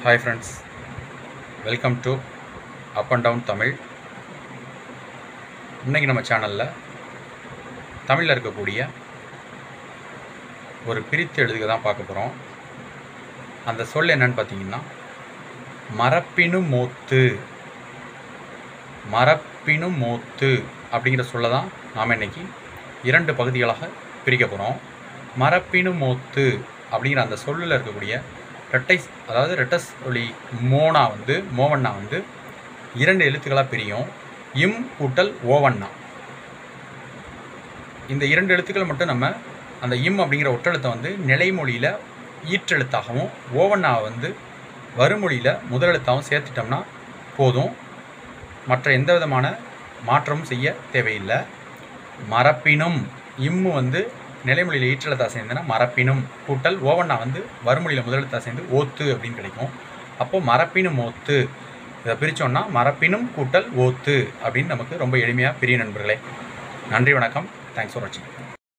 hi friends welcome to up and down Tamil இன்றைக்கி நம்ம சேனலில் தமிழில் இருக்கக்கூடிய ஒரு பிரித்து எழுதுக தான் பார்க்க போகிறோம் அந்த சொல் என்னன்னு பார்த்தீங்கன்னா மரப்பினு மோத்து மரப்பினு மோத்து அப்படிங்கிற சொல்ல தான் நாம் இன்னைக்கு இரண்டு பகுதிகளாக பிரிக்க போகிறோம் மரப்பினு மோத்து அப்படிங்கிற அந்த சொல்லில் இருக்கக்கூடிய ரெட்டை அதாவது ரெட்டஸ் ஒளி மோனா வந்து மோவண்ணா வந்து இரண்டு எழுத்துக்களாக பிரியும் இம் கூட்டல் ஓவண்ணா இந்த இரண்டு எழுத்துக்கள் மட்டும் நம்ம அந்த இம் அப்படிங்கிற ஒற்றெழுத்தை வந்து நிலைமொழியில் ஈற்றெழுத்தாகவும் ஓவண்ணாவை வந்து வறுமொழியில் முதலெழுத்தாகவும் சேர்த்துட்டோம்னா போதும் மற்ற எந்த விதமான மாற்றமும் செய்ய தேவையில்லை மரப்பினும் இம்மு வந்து நிலைமொழியில் ஈற்றெழுத்தா சேர்ந்துன்னா மரப்பினும் கூட்டல் ஓவண்ணா வந்து வறுமொழியில் முதலெழுத்தா சேர்ந்து ஓத்து அப்படின்னு கிடைக்கும் அப்போ மரப்பினும் ஓத்து இதை பிரித்தோம்னா மரப்பினும் கூட்டல் ஓத்து அப்படின்னு நமக்கு ரொம்ப எளிமையாக பிரிய நண்பர்களே நன்றி வணக்கம் தேங்க்ஸ் ஃபார் வாட்சிங்